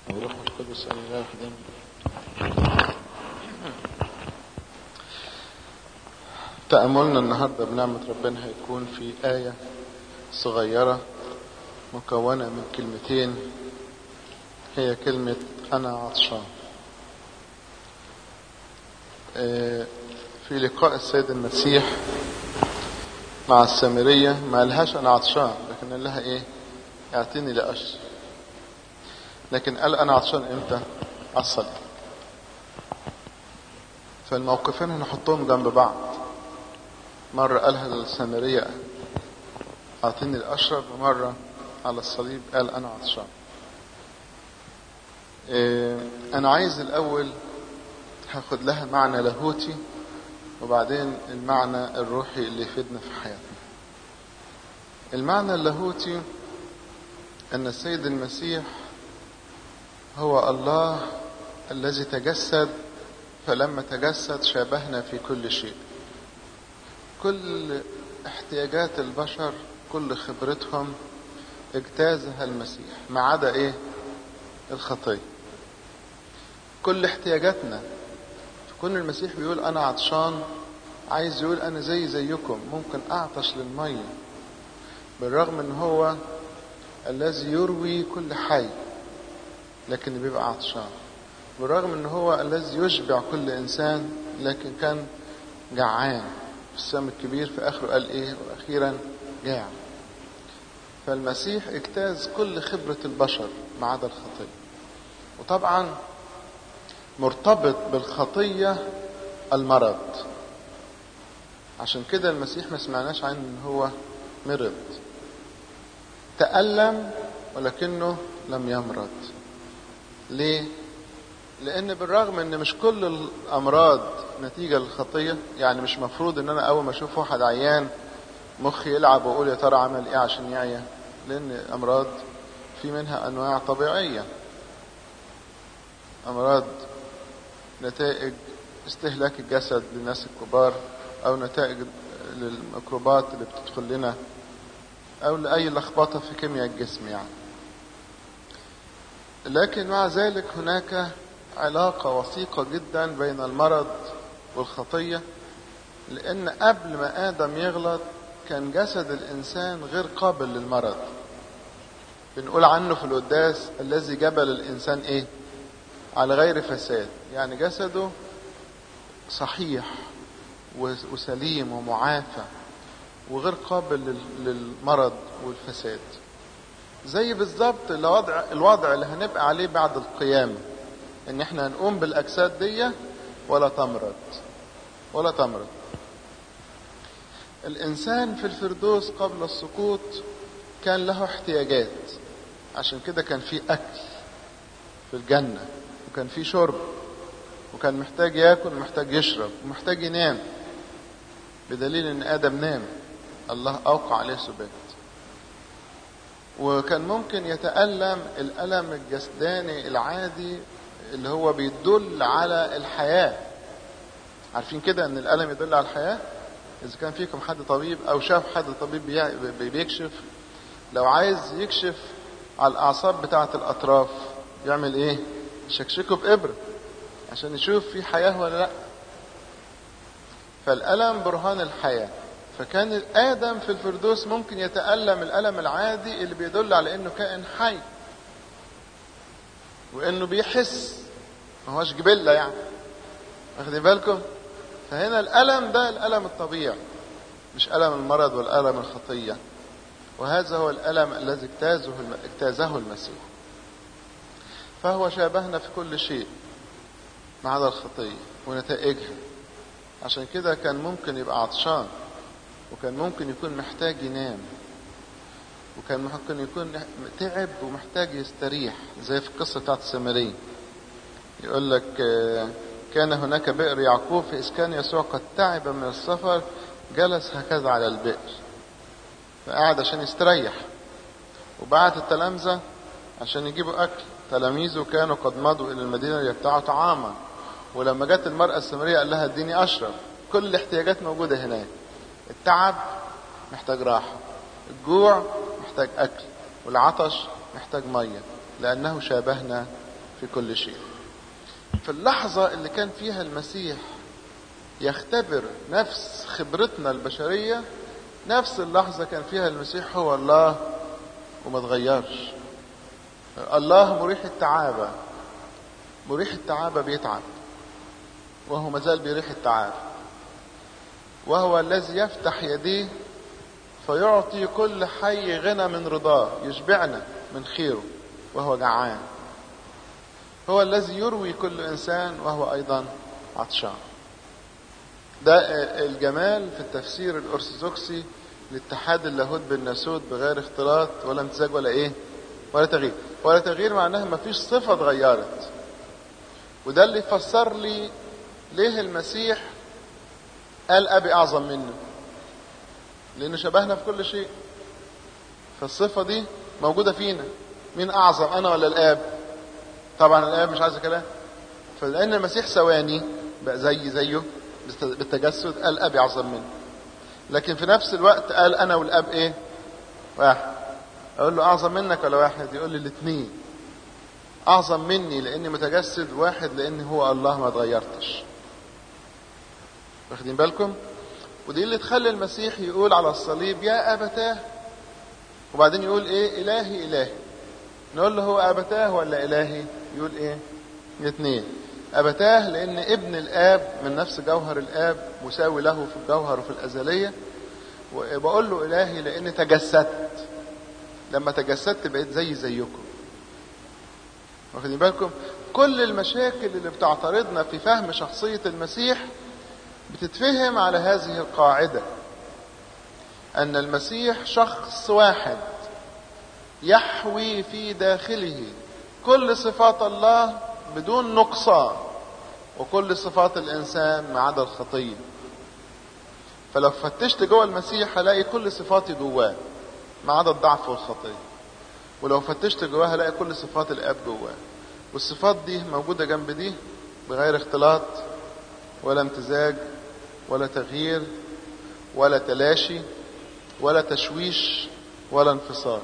والروح القدس الله يخدم تأملنا النهاردة بنعمة ربنا هيكون في آية صغيرة مكونة من كلمتين هي كلمة أنا عطشان في لقاء السيد المسيح مع السامرية ما قالهاش أنا عطشان لكن قال لها إيه اعطيني لأشرب لكن قال أنا عطشان إمتى على الصلاة فالموقفين هنحطهم جنب بعض مرة قالها للسامرية أعطيني الأشرب ومرة على الصليب قال أنا عطشان إيه أنا عايز الأول هاخد لها معنى لاهوتي وبعدين المعنى الروحي اللي يفيدنا في حياتنا المعنى اللاهوتي أن السيد المسيح هو الله الذي تجسد فلما تجسد شابهنا في كل شيء كل احتياجات البشر كل خبرتهم اجتازها المسيح ما عدا ايه الخطيه كل احتياجاتنا كل المسيح بيقول انا عطشان عايز يقول انا زي زيكم ممكن اعطش للميه بالرغم ان هو الذي يروي كل حي لكن بيبقى عطشان بالرغم ان هو الذي يشبع كل انسان لكن كان جعان في السم الكبير في اخره قال ايه واخيرا جاع فالمسيح اجتاز كل خبرة البشر ما عدا الخطية وطبعا مرتبط بالخطية المرض عشان كده المسيح ما سمعناش عنه ان هو مرض تألم ولكنه لم يمرض ليه لان بالرغم ان مش كل الامراض نتيجة للخطية يعني مش مفروض ان انا اول ما اشوف واحد عيان مخي يلعب واقول يا ترى عمل ايه عشان يعيا لان الامراض في منها انواع طبيعية امراض نتائج استهلاك الجسد للناس الكبار او نتائج للميكروبات اللي بتدخل لنا او لاي لخبطة في كيمياء الجسم يعني لكن مع ذلك هناك علاقة وثيقة جدا بين المرض والخطية لأن قبل ما آدم يغلط كان جسد الإنسان غير قابل للمرض بنقول عنه في القداس الذي جبل الإنسان إيه على غير فساد يعني جسده صحيح وسليم ومعافى وغير قابل للمرض والفساد زي بالظبط الوضع الوضع اللي هنبقى عليه بعد القيامة ان احنا هنقوم بالاجساد دي ولا تمرض ولا تمرض الانسان في الفردوس قبل السقوط كان له احتياجات عشان كده كان في اكل في الجنة وكان في شرب وكان محتاج ياكل ومحتاج يشرب ومحتاج ينام بدليل ان ادم نام الله اوقع عليه سبات وكان ممكن يتألم الألم الجسداني العادي اللي هو بيدل على الحياة عارفين كده ان الألم يدل على الحياة إذا كان فيكم حد طبيب أو شاف حد طبيب بيكشف لو عايز يكشف على الأعصاب بتاعة الأطراف يعمل إيه؟ يشكشكه بإبرة عشان يشوف في حياة ولا لأ فالألم برهان الحياة فكان آدم في الفردوس ممكن يتألم الألم العادي اللي بيدل على إنه كائن حي وإنه بيحس ما هوش جبلة يعني واخدين بالكم فهنا الألم ده الألم الطبيعي مش ألم المرض والألم الخطية وهذا هو الألم الذي اجتازه اجتازه المسيح فهو شابهنا في كل شيء ما عدا الخطية ونتائجها عشان كده كان ممكن يبقى عطشان وكان ممكن يكون محتاج ينام وكان ممكن يكون تعب ومحتاج يستريح زي في القصة بتاعت السامرية يقول لك كان هناك بئر يعقوب في إسكان يسوع قد تعب من السفر جلس هكذا على البئر فقعد عشان يستريح وبعت التلامذة عشان يجيبوا أكل تلاميذه كانوا قد مضوا إلى المدينة ليبتاعوا طعاما ولما جت المرأة السامرية قال لها اديني أشرب كل الاحتياجات موجودة هناك التعب محتاج راحة الجوع محتاج أكل والعطش محتاج مية لأنه شابهنا في كل شيء في اللحظة اللي كان فيها المسيح يختبر نفس خبرتنا البشرية نفس اللحظة كان فيها المسيح هو الله وما تغيرش الله مريح التعابة مريح التعابة بيتعب وهو مازال بيريح التعابة وهو الذي يفتح يديه فيعطي كل حي غنى من رضاه يشبعنا من خيره وهو جعان هو الذي يروي كل انسان وهو ايضا عطشان ده الجمال في التفسير الارثوذكسي لاتحاد اللاهوت بالناسوت بغير اختلاط ولا امتزاج ولا ايه ولا تغيير ولا تغيير معناها ما فيش صفة اتغيرت وده اللي فسر لي ليه المسيح قال ابي اعظم منه لانه شبهنا في كل شيء فالصفة دي موجودة فينا مين اعظم انا ولا الاب طبعا الاب مش عايز كلام فلان المسيح ثواني بقى زي زيه بالتجسد قال ابي اعظم منه لكن في نفس الوقت قال انا والاب ايه واحد اقول له اعظم منك ولا واحد يقول لي الاثنين اعظم مني لاني متجسد واحد لان هو الله ما اتغيرتش واخدين بالكم ودي اللي تخلي المسيح يقول على الصليب يا ابتاه وبعدين يقول ايه الهي الهي نقول له هو ابتاه ولا الهي يقول ايه الاثنين أبتاه لأن ابن الآب من نفس جوهر الآب مساوي له في الجوهر وفي الأزلية وبقول له إلهي لأن تجسدت لما تجسدت بقيت زي زيكم واخدين بالكم كل المشاكل اللي بتعترضنا في فهم شخصية المسيح بتتفهم على هذه القاعدة أن المسيح شخص واحد يحوي في داخله كل صفات الله بدون نقصان وكل صفات الانسان ما عدا الخطيه فلو فتشت جوه المسيح هلاقي كل صفاتي جواه ما عدا الضعف والخطيه ولو فتشت جواه هلاقي كل صفات الاب جواه والصفات دي موجوده جنب دي بغير اختلاط ولا امتزاج ولا تغيير ولا تلاشي ولا تشويش ولا انفصال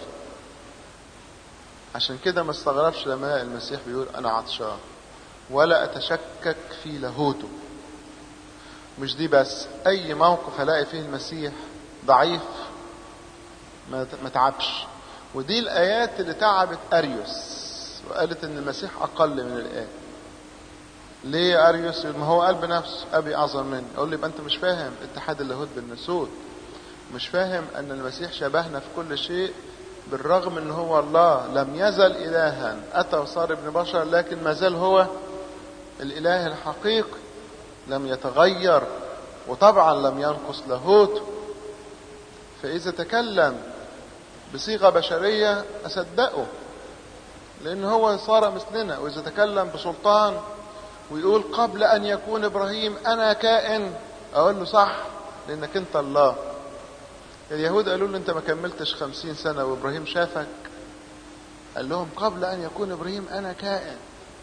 عشان كده ما استغربش لما المسيح بيقول انا عطشان ولا اتشكك في لاهوته مش دي بس اي موقف هلاقي فيه المسيح ضعيف ما تعبش ودي الايات اللي تعبت اريوس وقالت ان المسيح اقل من الاب ليه يا اريوس ما هو قال بنفسه ابي اعظم مني اقول لي يبقى انت مش فاهم اتحاد اللاهوت بالناسوت مش فاهم ان المسيح شبهنا في كل شيء بالرغم ان هو الله لم يزل الها اتى وصار ابن بشر لكن ما زال هو الاله الحقيقي لم يتغير وطبعا لم ينقص لاهوته فاذا تكلم بصيغه بشريه اصدقه لان هو صار مثلنا واذا تكلم بسلطان ويقول قبل ان يكون ابراهيم انا كائن اقول له صح لانك انت الله اليهود قالوا له انت ما كملتش خمسين سنة وابراهيم شافك قال لهم قبل ان يكون ابراهيم انا كائن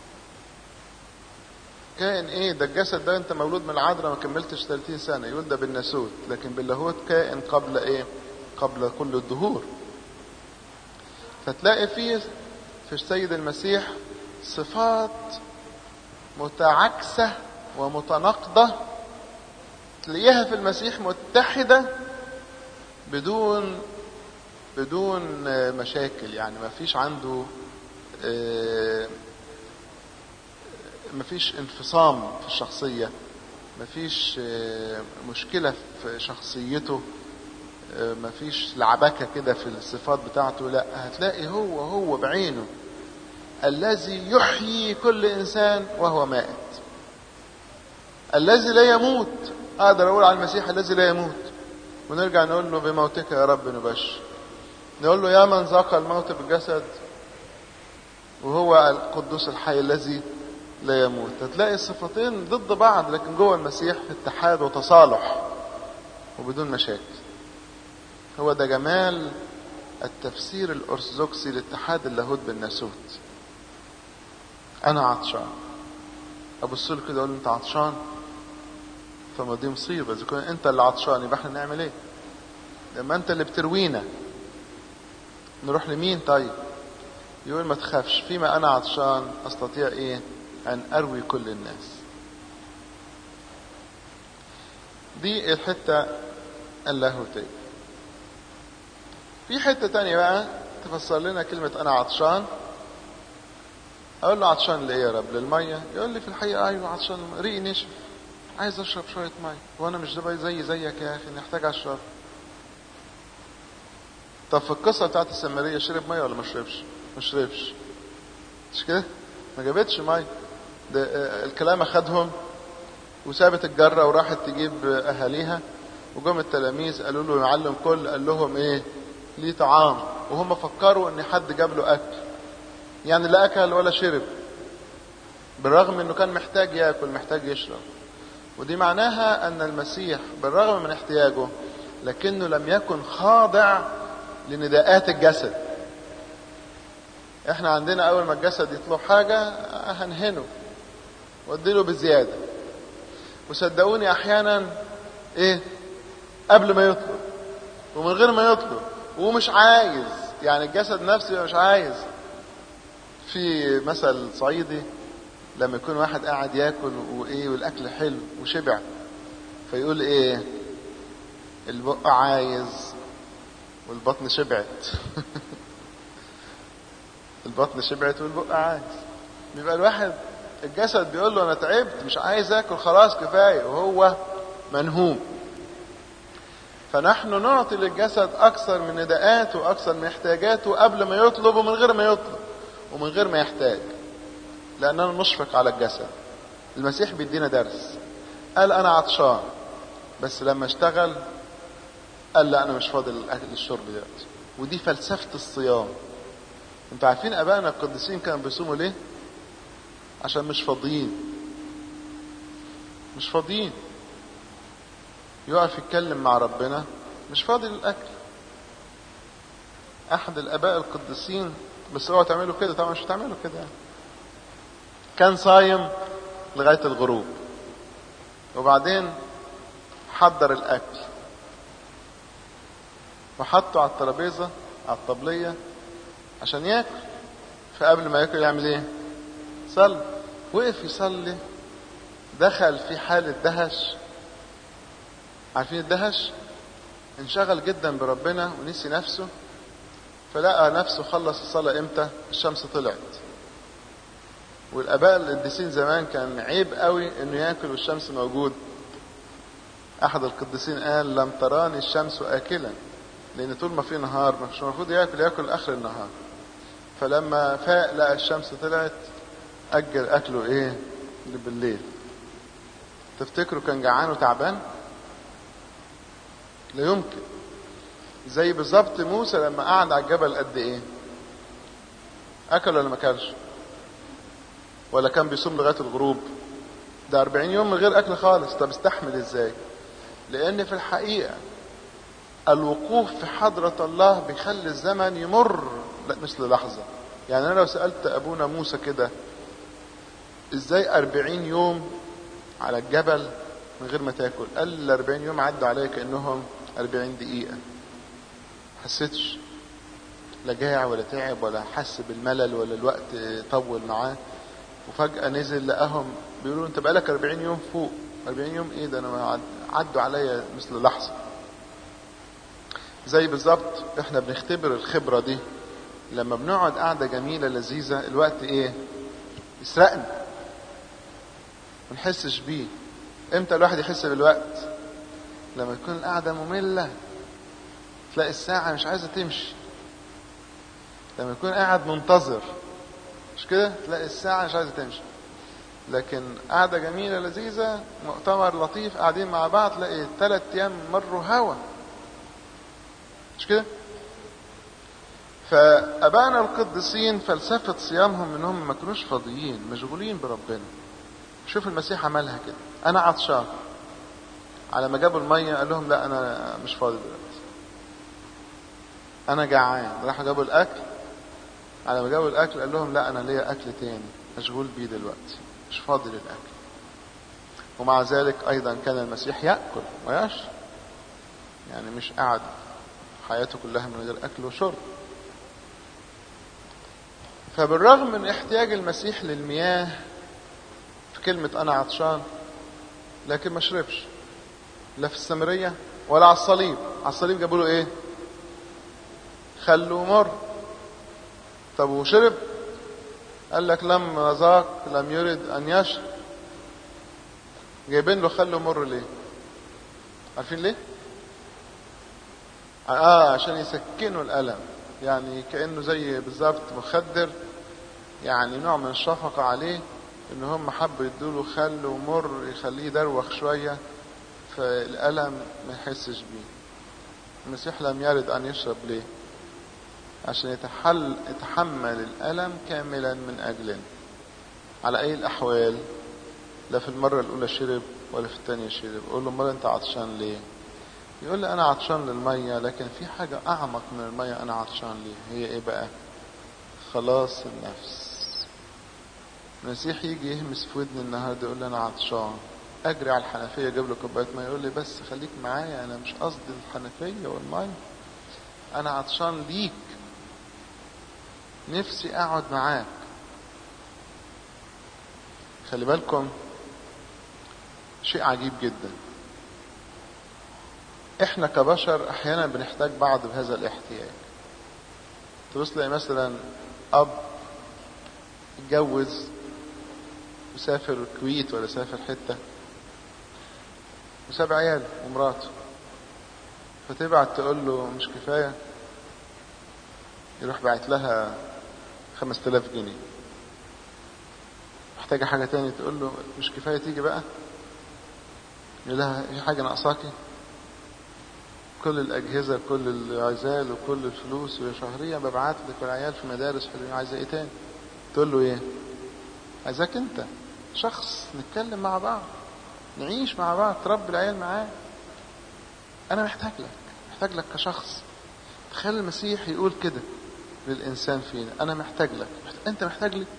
كائن ايه ده الجسد ده انت مولود من العذراء ما كملتش 30 سنة يقول ده بالناسوت لكن باللاهوت كائن قبل ايه قبل كل الدهور فتلاقي فيه في السيد المسيح صفات متعاكسة ومتناقضة تلاقيها في المسيح متحدة بدون بدون مشاكل يعني ما فيش عنده ما فيش انفصام في الشخصية ما فيش مشكلة في شخصيته ما فيش لعبكة كده في الصفات بتاعته لا هتلاقي هو هو بعينه الذي يحيي كل إنسان وهو مائت الذي لا يموت أقدر أقول على المسيح الذي لا يموت ونرجع نقول له بموتك يا رب نبشر نقول له يا من ذاق الموت بالجسد وهو القدوس الحي الذي لا يموت هتلاقي الصفتين ضد بعض لكن جوه المسيح في اتحاد وتصالح وبدون مشاكل هو ده جمال التفسير الأرثوذكسي لاتحاد اللاهوت بالناسوت أنا عطشان أبص له كده أقول له أنت عطشان فما دي مصيبة إذا كنت أنت اللي عطشان يبقى إحنا نعمل إيه؟ لما أنت اللي بتروينا نروح لمين طيب؟ يقول ما تخافش فيما انا عطشان استطيع ايه ان اروي كل الناس دي الحتة اللاهوتية في حتة تانية بقى تفسر لنا كلمة انا عطشان اقول له عطشان لايه يا رب للمية يقول لي في الحقيقة ايوه عطشان ريقي نشف عايز اشرب شوية مية وانا مش زي زي زيك يا اخي نحتاج اشرب طب في القصة بتاعت السامرية شرب مية ولا ما شربش؟ ما شربش مش كده؟ ما جابتش مية ده الكلام اخدهم وسابت الجرة وراحت تجيب اهاليها وجم التلاميذ قالوا له يعلم كل قال لهم ايه؟ ليه طعام وهم فكروا ان حد جاب له اكل يعني لا اكل ولا شرب بالرغم انه كان محتاج ياكل محتاج يشرب ودي معناها ان المسيح بالرغم من احتياجه لكنه لم يكن خاضع لنداءات الجسد احنا عندنا اول ما الجسد يطلب حاجة هنهنه واديله بزيادة وصدقوني احيانا ايه قبل ما يطلب ومن غير ما يطلب ومش عايز يعني الجسد نفسه مش عايز في مثل صعيدي لما يكون واحد قاعد ياكل وايه والاكل حلو وشبع فيقول ايه البق عايز والبطن شبعت البطن شبعت والبق عايز بيبقى الواحد الجسد بيقول له انا تعبت مش عايز اكل خلاص كفايه وهو منهوم فنحن نعطي للجسد اكثر من نداءاته واكثر من احتياجاته قبل ما يطلب ومن غير ما يطلب ومن غير ما يحتاج لاننا نشفق على الجسد المسيح بيدينا درس قال انا عطشان بس لما اشتغل قال لا انا مش فاضي للاكل الشرب دلوقتي ودي فلسفه الصيام انتوا عارفين ابائنا القديسين كانوا بيصوموا ليه عشان مش فاضيين مش فاضيين يقف يتكلم مع ربنا مش فاضي للاكل احد الاباء القديسين بس اوعوا تعملوا كده طبعا مش هتعملوا كده يعني كان صايم لغايه الغروب وبعدين حضر الاكل وحطه على الترابيزه على الطبليه عشان ياكل فقبل ما ياكل يعمل ايه صلي وقف يصلي دخل في حالة دهش عارفين الدهش انشغل جدا بربنا ونسي نفسه فلقى نفسه خلص الصلاة امتى الشمس طلعت والاباء القديسين زمان كان عيب قوي انه ياكل والشمس موجود احد القديسين قال لم تراني الشمس اكلا لان طول ما في نهار مش المفروض ياكل ياكل اخر النهار فلما فاق لقى الشمس طلعت اجل اكله ايه بالليل تفتكروا كان جعان وتعبان لا يمكن زي بالظبط موسى لما قعد على الجبل قد ايه اكل ولا ما اكلش ولا كان بيصوم لغايه الغروب ده 40 يوم من غير اكل خالص طب استحمل ازاي لان في الحقيقه الوقوف في حضرة الله بيخلي الزمن يمر مثل لحظة يعني أنا لو سألت أبونا موسى كده إزاي أربعين يوم على الجبل من غير ما تاكل قال لي الأربعين يوم عدوا عليا كأنهم أربعين دقيقة حسيتش لا جاع ولا تعب ولا حس بالملل ولا الوقت طول معاه وفجأة نزل لقاهم بيقولوا انت بقالك 40 يوم فوق 40 يوم ايه ده انا عدوا عليا مثل لحظة زي بالظبط احنا بنختبر الخبرة دي لما بنقعد قعدة جميلة لذيذة الوقت ايه يسرقنا ما نحسش بيه امتى الواحد يحس بالوقت لما تكون القعدة مملة تلاقي الساعة مش عايزة تمشي لما يكون قاعد منتظر مش كده تلاقي الساعة مش عايزة تمشي لكن قعدة جميلة لذيذة مؤتمر لطيف قاعدين مع بعض تلاقي ثلاث أيام مروا هوا مش كده فأبانا القديسين فلسفة صيامهم إنهم ما كانوش فاضيين مشغولين بربنا شوف المسيح عملها كده أنا عطشان على ما جابوا المية قال لهم لا أنا مش فاضي دلوقتي أنا جعان راحوا جابوا الأكل على ما جابوا الأكل قال لهم لا أنا ليا أكل تاني مشغول بيه دلوقتي مش فاضي للأكل ومع ذلك أيضا كان المسيح يأكل ويشرب يعني مش قعد حياته كلها من غير أكل وشرب فبالرغم من احتياج المسيح للمياه في كلمة أنا عطشان لكن ما شربش لا في السامرية ولا على الصليب على الصليب جابوا له ايه خلوا مر طب وشرب قال لك لما ذاق لم يرد ان يشرب جايبين له خلوا مر ليه عارفين ليه اه عشان يسكنوا الالم يعني كانه زي بالظبط مخدر يعني نوع من الشفقه عليه ان هم حبوا يدوا خل ومر يخليه يدروخ شويه فالالم ما يحسش بيه المسيح لم يرد ان يشرب ليه عشان يتحل يتحمل الالم كاملا من اجلنا على اي الاحوال لا في المره الاولى شرب ولا في الثانيه شرب اقول له امال انت عطشان ليه يقول لي انا عطشان للميه لكن في حاجه اعمق من الميه انا عطشان ليه هي ايه بقى خلاص النفس المسيح يجي يهمس في ودني النهارده يقول لي انا عطشان اجري على الحنفيه اجيب له كوبايه ميه يقول لي بس خليك معايا انا مش قصدي الحنفيه والميه انا عطشان ليك نفسي اقعد معاك خلي بالكم شيء عجيب جدا احنا كبشر احيانا بنحتاج بعض بهذا الاحتياج تبص تلاقي مثلا اب اتجوز وسافر الكويت ولا سافر حته وساب عياله ومراته فتبعت تقول له مش كفايه يروح باعت لها خمس تلاف جنيه محتاجة حاجة تاني تقول له مش كفاية تيجي بقى يقول لها في حاجة ناقصاكي كل الأجهزة كل العزال وكل الفلوس وشهريا ببعت لك والعيال في مدارس حلوين عايزة ايه تاني تقول له ايه عايزاك انت شخص نتكلم مع بعض نعيش مع بعض تربي العيال معاه انا محتاج لك محتاج لك كشخص تخيل المسيح يقول كده للإنسان فينا أنا محتاج لك أنت محتاج لي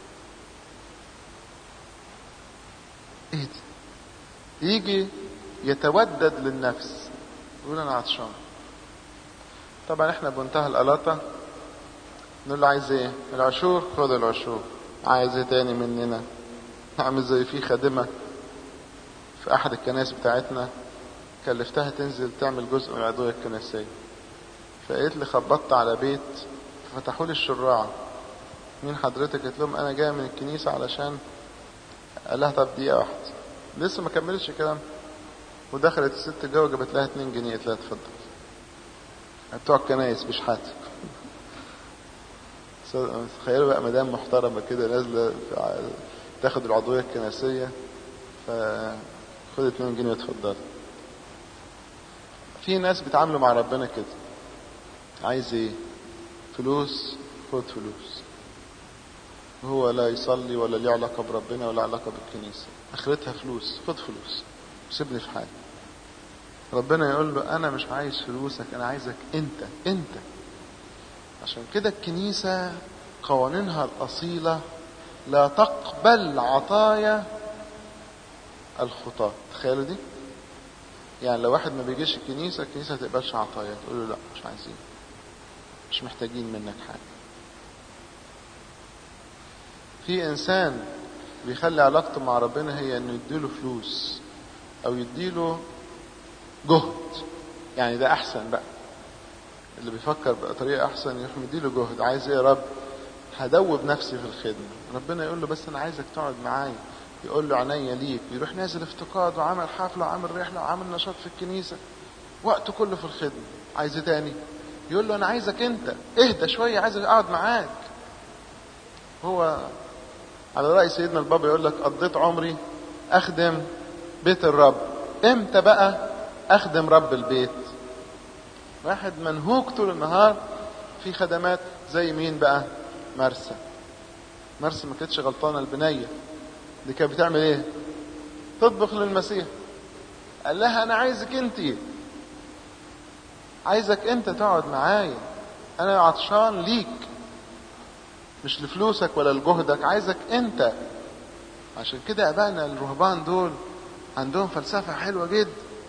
إيه دي يجي يتودد للنفس يقول أنا عطشان طبعا احنا بمنتهى القلاطة نقول له عايز ايه العشور خد العشور عايز ايه تاني مننا عامل زي في خادمة في أحد الكنائس بتاعتنا كلفتها تنزل تعمل جزء من الأدوية الكنسية فقالت لي خبطت على بيت فتحوا لي الشراعة مين حضرتك قلت لهم انا جاي من الكنيسة علشان قال لها طب دقيقة واحدة لسه ما كملتش الكلام ودخلت الست جوه جابت لها 2 جنيه قالت لها اتفضل بتوع الكنايس بيشحاتوا تخيلوا بقى مدام محترمة كده نازلة تاخد العضوية الكنسية فخد 2 جنيه واتفضل في ناس بيتعاملوا مع ربنا كده عايز ايه فلوس خد فلوس هو لا يصلي ولا ليه علاقة بربنا ولا علاقة بالكنيسة اخرتها فلوس خد فلوس سيبني في حالي ربنا يقول له انا مش عايز فلوسك انا عايزك انت انت عشان كده الكنيسة قوانينها الأصيلة لا تقبل عطايا الخطاة تخيلوا دي يعني لو واحد ما بيجيش الكنيسة الكنيسة ما تقبلش عطايا تقول له لا مش عايزين مش محتاجين منك حاجة في إنسان بيخلي علاقته مع ربنا هي إنه يديله فلوس أو يديله جهد يعني ده أحسن بقى اللي بيفكر بطريقة أحسن يروح مديله جهد عايز إيه يا رب هدوب نفسي في الخدمة ربنا يقول له بس أنا عايزك تقعد معايا يقول له عينيا ليك يروح نازل افتقاد وعمل حفلة وعمل رحلة وعمل نشاط في الكنيسة وقته كله في الخدمة عايز ايه تاني يقول له انا عايزك انت اهدى شوية عايز اقعد معاك هو على رأي سيدنا البابا يقول لك قضيت عمري اخدم بيت الرب امتى بقى اخدم رب البيت واحد منهوك طول النهار في خدمات زي مين بقى مرسى مرسى ما كانتش غلطانه البنيه دي كانت بتعمل ايه تطبخ للمسيح قال لها انا عايزك انت عايزك انت تقعد معايا انا عطشان ليك مش لفلوسك ولا لجهدك عايزك انت عشان كده ابائنا الرهبان دول عندهم فلسفه حلوه جدا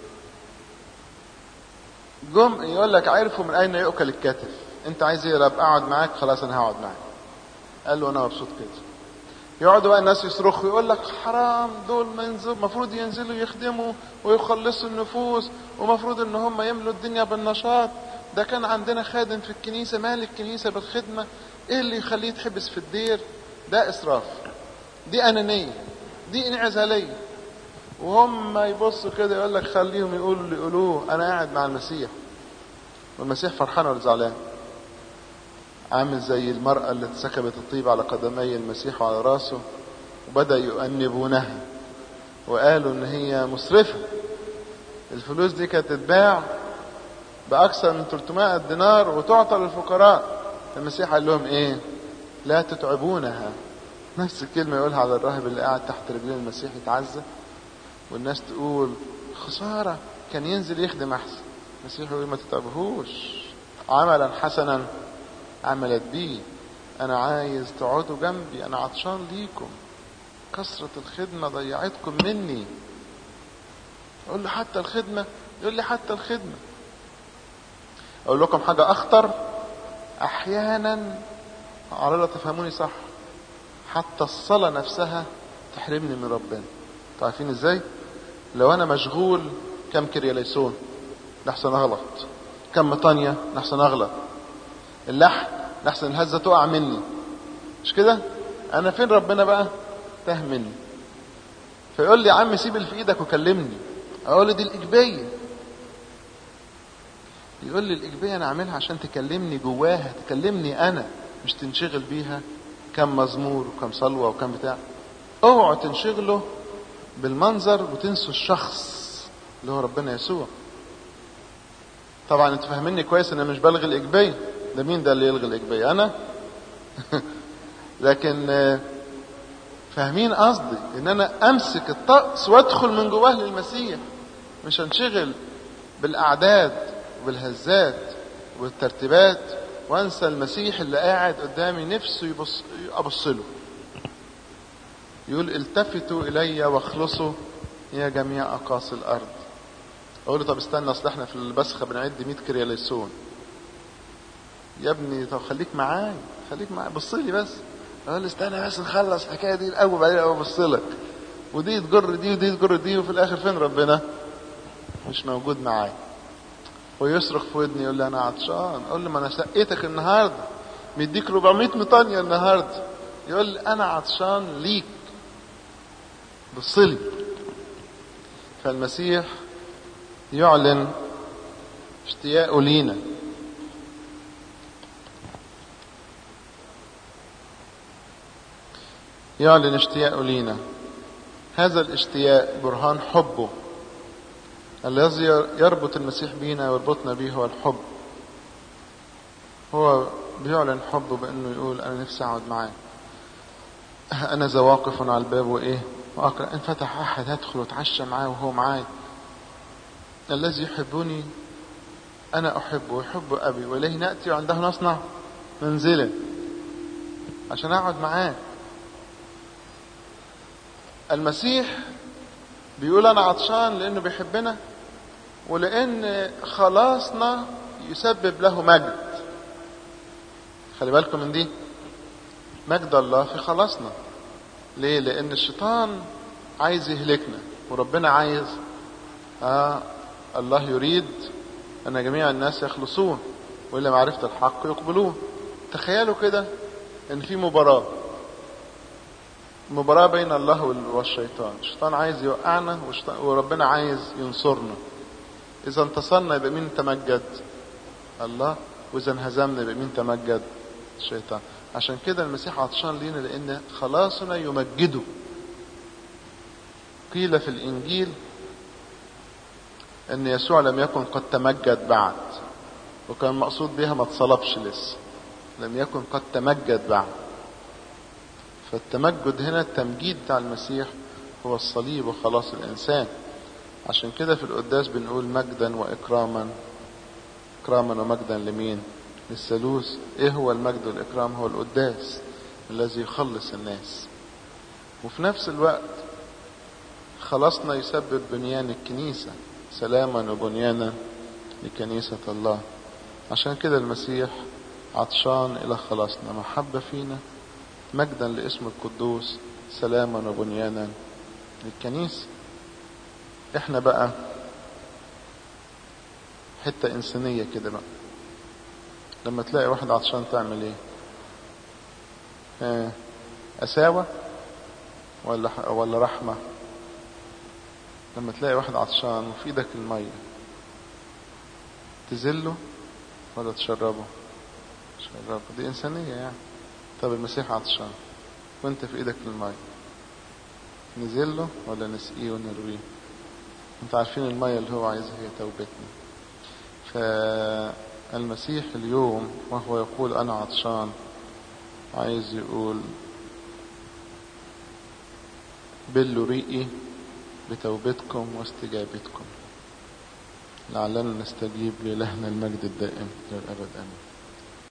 جم يقول لك عرفوا من اين يؤكل الكتف انت عايز ايه يا رب اقعد معاك خلاص انا هقعد معاك قال له انا مبسوط كده يقعدوا بقى الناس يصرخوا يقول لك حرام دول ما ينزل المفروض ينزلوا يخدموا ويخلصوا النفوس ومفروض ان هم يملوا الدنيا بالنشاط ده كان عندنا خادم في الكنيسة مال الكنيسة بالخدمة ايه اللي يخليه يتحبس في الدير ده اسراف دي انانية دي انعزالية وهم يبصوا كده يقول لك خليهم يقولوا اللي يقولوه انا قاعد مع المسيح والمسيح فرحان ولا زعلان عامل زي المرأة اللي اتسكبت الطيب على قدمي المسيح وعلى راسه وبدأ يؤنبونها وقالوا ان هي مسرفة الفلوس دي كانت تتباع بأكثر من 300 دينار وتعطى للفقراء المسيح قال لهم ايه لا تتعبونها نفس الكلمة يقولها على الراهب اللي قاعد تحت رجلين المسيح يتعزى والناس تقول خسارة كان ينزل يخدم أحسن المسيح يقول ما تتعبهوش عملا حسنا عملت بيه أنا عايز تقعدوا جنبي أنا عطشان ليكم كثرة الخدمة ضيعتكم مني أقول له حتى الخدمة يقول لي حتى الخدمة أقول لكم حاجة أخطر أحيانا على الله تفهموني صح حتى الصلاة نفسها تحرمني من ربنا عارفين ازاي لو انا مشغول كم كرياليسون لحسن اغلط كم مطانية لحسن اغلط اللحن لحسن الهزة تقع مني مش كده انا فين ربنا بقى تاه مني فيقول لي يا عم سيب اللي في ايدك وكلمني اقول له دي الايجابيه يقول لي الايجابيه انا عاملها عشان تكلمني جواها تكلمني انا مش تنشغل بيها كم مزمور وكم صلوه وكم بتاع اوعوا تنشغلوا بالمنظر وتنسوا الشخص اللي هو ربنا يسوع طبعا انتوا فاهميني كويس ان انا مش بلغي الايجابيه ده مين ده اللي يلغي الايجابيه انا لكن فاهمين قصدي ان انا امسك الطقس وادخل من جواه للمسيح مش هنشغل بالاعداد وبالهزات وبالترتيبات وانسى المسيح اللي قاعد قدامي نفسه يبص ابص له يقول التفتوا الي واخلصوا يا جميع اقاصي الارض اقول له طب استنى اصل احنا في البسخه بنعد 100 كرياليسون يا ابني طب خليك معايا خليك معايا بص لي بس اقول له استنى بس نخلص الحكايه دي الاول بعدين ابص لك ودي تجر دي ودي تجر دي وفي الاخر فين ربنا مش موجود معايا ويصرخ في ودني يقول لي انا عطشان اقول له ما انا سقيتك النهارده مديك 400 مطانيه النهارده يقول لي انا عطشان ليك بص لي فالمسيح يعلن اشتياقه لينا يعلن اشتياقه لينا هذا الاشتياق برهان حبه الذي يربط المسيح بينا ويربطنا به هو الحب هو بيعلن حبه بانه يقول انا نفسي اقعد معاه انا ذا واقف على الباب وايه واقرا ان فتح احد هدخل واتعشى معاه وهو معاي الذي يحبني انا احبه ويحب ابي واليه ناتي وعنده نصنع منزلا عشان اقعد معاه المسيح بيقول انا عطشان لانه بيحبنا ولان خلاصنا يسبب له مجد خلي بالكم من دي مجد الله في خلاصنا ليه لان الشيطان عايز يهلكنا وربنا عايز آه الله يريد ان جميع الناس يخلصون والى معرفة الحق يقبلون تخيلوا كده ان في مباراة مباراة بين الله والشيطان الشيطان عايز يوقعنا وربنا عايز ينصرنا اذا انتصرنا يبقى مين تمجد الله واذا انهزمنا يبقى مين تمجد الشيطان عشان كده المسيح عطشان لينا لان خلاصنا يمجده قيل في الانجيل ان يسوع لم يكن قد تمجد بعد وكان مقصود بها ما اتصلبش لسه لم يكن قد تمجد بعد فالتمجد هنا التمجيد بتاع المسيح هو الصليب وخلاص الانسان عشان كده في القداس بنقول مجدا واكراما اكراما ومجدا لمين للثالوث ايه هو المجد والاكرام هو القداس الذي يخلص الناس وفي نفس الوقت خلصنا يسبب بنيان الكنيسة سلاما وبنيانا لكنيسة الله عشان كده المسيح عطشان إلى خلاصنا محبة فينا مجدا لاسم القدوس سلاما وبنيانا للكنيسة احنا بقى حتة إنسانية كده بقى لما تلاقي واحد عطشان تعمل ايه آه، أساوة ولا ولا رحمة لما تلاقي واحد عطشان وفي ايدك المية تزله ولا تشربه تشربه دي إنسانية يعني طب المسيح عطشان وانت في ايدك المية نزله ولا نسقيه ونرويه انت عارفين المية اللي هو عايزها هي توبتنا فالمسيح اليوم وهو يقول انا عطشان عايز يقول بلوا ريقي بتوبتكم واستجابتكم لعلنا نستجيب لإلهنا المجد الدائم للأبد آمين